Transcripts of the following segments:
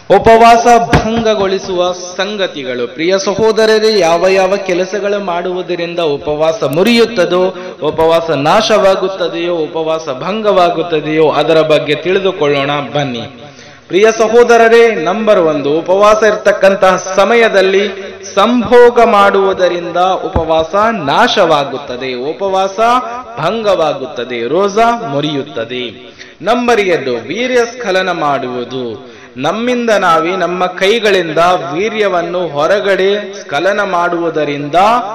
ಉಪವಾಸ ಭಂಗಗೊಳಿಸುವ ಸಂಗತಿಗಳು ಪ್ರಿಯ ಸಹೋದರರೇ ಯಾವ ಯಾವ ಕೆಲಸಗಳು ಮಾಡುವುದರಿಂದ ಉಪವಾಸ ಮುರಿಯುತ್ತದೋ ಉಪವಾಸ ನಾಶವಾಗುತ್ತದೆಯೋ ಉಪವಾಸ ಭಂಗವಾಗುತ್ತದೆಯೋ ಅದರ ಬಗ್ಗೆ ತಿಳಿದುಕೊಳ್ಳೋಣ ಬನ್ನಿ ಪ್ರಿಯ ಸಹೋದರರೇ ನಂಬರ್ ಒಂದು ಉಪವಾಸ ಇರ್ತಕ್ಕಂತಹ ಸಮಯದಲ್ಲಿ ಸಂಭೋಗ ಮಾಡುವುದರಿಂದ ಉಪವಾಸ ನಾಶವಾಗುತ್ತದೆ ಉಪವಾಸ ಭಂಗವಾಗುತ್ತದೆ ರೋಜಾ ಮುರಿಯುತ್ತದೆ ನಂಬರ್ ಎರಡು ವೀರ್ಯ ಸ್ಖಲನ ಮಾಡುವುದು ನಮ್ಮಿಂದ ನಾವೇ ನಮ್ಮ ಕೈಗಳಿಂದ ವೀರ್ಯವನ್ನು ಹೊರಗಡೆ ಸ್ಖಲನ ಮಾಡುವುದರಿಂದ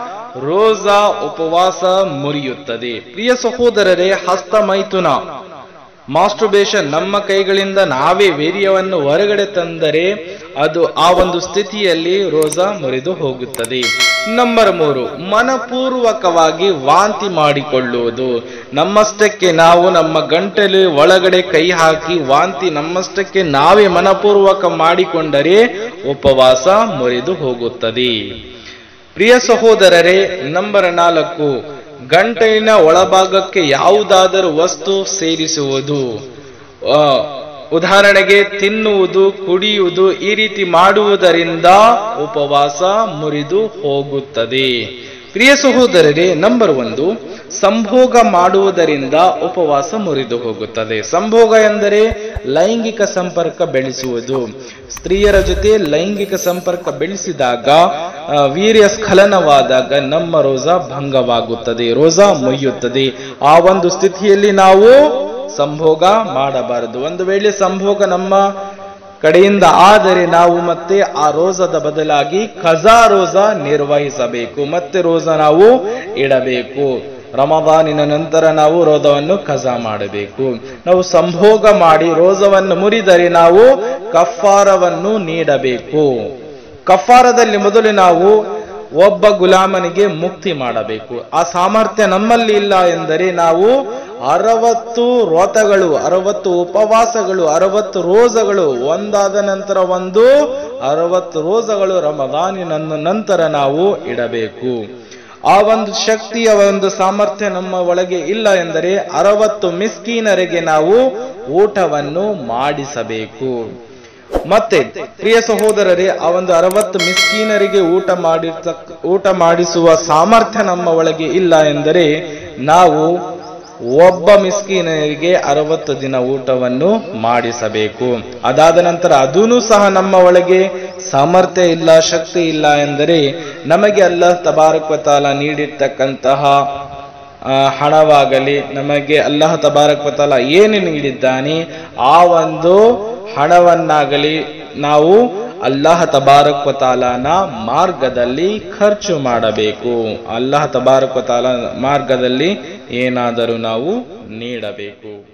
ರೋಜಾ ಉಪವಾಸ ಮುರಿಯುತ್ತದೆ ಪ್ರಿಯ ಸಹೋದರರೇ ಹಸ್ತಮೈಥುನ ಮಾಸ್ಟರ್ಬೇಷನ್ ನಮ್ಮ ಕೈಗಳಿಂದ ನಾವೇ ವೀರ್ಯವನ್ನು ಹೊರಗಡೆ ತಂದರೆ ಅದು ಆ ಒಂದು ಸ್ಥಿತಿಯಲ್ಲಿ ರೋಜಾ ಮುರಿದು ಹೋಗುತ್ತದೆ ನಂಬರ್ ಮೂರು ಮನಪೂರ್ವಕವಾಗಿ ವಾಂತಿ ಮಾಡಿಕೊಳ್ಳುವುದು ನಮ್ಮಷ್ಟಕ್ಕೆ ನಾವು ನಮ್ಮ ಗಂಟಲು ಒಳಗಡೆ ಕೈ ಹಾಕಿ ವಾಂತಿ ನಮ್ಮಷ್ಟಕ್ಕೆ ನಾವೇ ಮನಪೂರ್ವಕ ಮಾಡಿಕೊಂಡರೆ ಉಪವಾಸ ಮುರಿದು ಹೋಗುತ್ತದೆ ಪ್ರಿಯ ಸಹೋದರರೇ ನಂಬರ್ ನಾಲ್ಕು ಗಂಟಲಿನ ಒಳಭಾಗಕ್ಕೆ ಯಾವುದಾದರೂ ವಸ್ತು ಸೇರಿಸುವುದು ಆ, ಉದಾಹರಣೆಗೆ ತಿನ್ನುವುದು ಕುಡಿಯುವುದು ಈ ರೀತಿ ಮಾಡುವುದರಿಂದ ಉಪವಾಸ ಮುರಿದು ಹೋಗುತ್ತದೆ ಪ್ರಿಯ ಸಹೋದರರೇ ನಂಬರ್ ಒಂದು ಸಂಭೋಗ ಮಾಡುವುದರಿಂದ ಉಪವಾಸ ಮುರಿದು ಹೋಗುತ್ತದೆ ಸಂಭೋಗ ಎಂದರೆ ಲೈಂಗಿಕ ಸಂಪರ್ಕ ಬೆಳೆಸುವುದು ಸ್ತ್ರೀಯರ ಜೊತೆ ಲೈಂಗಿಕ ಸಂಪರ್ಕ ಬೆಳೆಸಿದಾಗ ಆ, ವೀರ್ಯ ಸ್ಖಲನವಾದಾಗ ನಮ್ಮ ರೋಜಾ ಭಂಗವಾಗುತ್ತದೆ ರೋಜಾ ಮುರಿಯುತ್ತದೆ ಆ ಒಂದು ಸ್ಥಿತಿಯಲ್ಲಿ ನಾವು ಸಂಭೋಗ ಮಾಡಬಾರದು ಒಂದು ವೇಳೆ ಸಂಭೋಗ ನಮ್ಮ ಕಡೆಯಿಂದ ಆದರೆ ನಾವು ಮತ್ತೆ ಆ ರೋಜದ ಬದಲಾಗಿ ಖಜಾ ರೋಜಾ ನಿರ್ವಹಿಸಬೇಕು ಮತ್ತೆ ರೋಜಾ ನಾವು ಇಡಬೇಕು ರಮದಾನಿನ ನಂತರ ನಾವು ರೋಜವನ್ನು ಖಜಾ ಮಾಡಬೇಕು ನಾವು ಸಂಭೋಗ ಮಾಡಿ ರೋಜವನ್ನು ಮುರಿದರೆ ನಾವು ಕಫಾರವನ್ನು ನೀಡಬೇಕು ಕಫಾರದಲ್ಲಿ ಮೊದಲು ನಾವು ಒಬ್ಬ ಗುಲಾಮನಿಗೆ ಮುಕ್ತಿ ಮಾಡಬೇಕು ಆ ಸಾಮರ್ಥ್ಯ ನಮ್ಮಲ್ಲಿ ಇಲ್ಲ ಎಂದರೆ ನಾವು ಅರವತ್ತು ವ್ರತಗಳು ಅರವತ್ತು ಉಪವಾಸಗಳು ಅರವತ್ತು ರೋಜಗಳು ಒಂದಾದ ನಂತರ ಒಂದು ಅರವತ್ತು ರೋಜಗಳು ರಮದಾನಿನ ನಂತರ ನಾವು ಇಡಬೇಕು ಆ ಒಂದು ಶಕ್ತಿಯ ಒಂದು ಸಾಮರ್ಥ್ಯ ನಮ್ಮ ಒಳಗೆ ಇಲ್ಲ ಎಂದರೆ ಅರವತ್ತು ಮಿಸ್ಕೀನರಿಗೆ ನಾವು ಊಟವನ್ನು ಮಾಡಿಸಬೇಕು ಮತ್ತೆ ಪ್ರಿಯ ಸಹೋದರರೇ ಆ ಒಂದು ಅರವತ್ತು ಮಿಸ್ಕೀನರಿಗೆ ಊಟ ಮಾಡಿರ್ತಕ್ಕ ಊಟ ಮಾಡಿಸುವ ಸಾಮರ್ಥ್ಯ ನಮ್ಮ ಒಳಗೆ ಇಲ್ಲ ಎಂದರೆ ನಾವು ಒಬ್ಬ ಮಿಸ್ಕೀನರಿಗೆ ಅರವತ್ತು ದಿನ ಊಟವನ್ನು ಮಾಡಿಸಬೇಕು ಅದಾದ ನಂತರ ಅದೂ ಸಹ ನಮ್ಮ ಒಳಗೆ ಸಾಮರ್ಥ್ಯ ಇಲ್ಲ ಶಕ್ತಿ ಇಲ್ಲ ಎಂದರೆ ನಮಗೆ ಅಲ್ಲ ತಬಾರಕ್ ತಾಲ ನೀಡಿರ್ತಕ್ಕಂತಹ ಆ, ಹಣವಾಗಲಿ ನಮಗೆ ಅಲ್ಲಾಹ ತಬಾರಕ್ ತಾಲ ಏನು ನೀಡಿದ್ದಾನೆ ಆ ಒಂದು ಹಣವನ್ನಾಗಲಿ ನಾವು ಅಲ್ಲಾಹ ತಬಾರಕ್ ತಾಲನ ಮಾರ್ಗದಲ್ಲಿ ಖರ್ಚು ಮಾಡಬೇಕು ಅಲ್ಲಾಹ ತಬಾರಕ್ ತಾಲ ಮಾರ್ಗದಲ್ಲಿ ಏನಾದರೂ ನಾವು ನೀಡಬೇಕು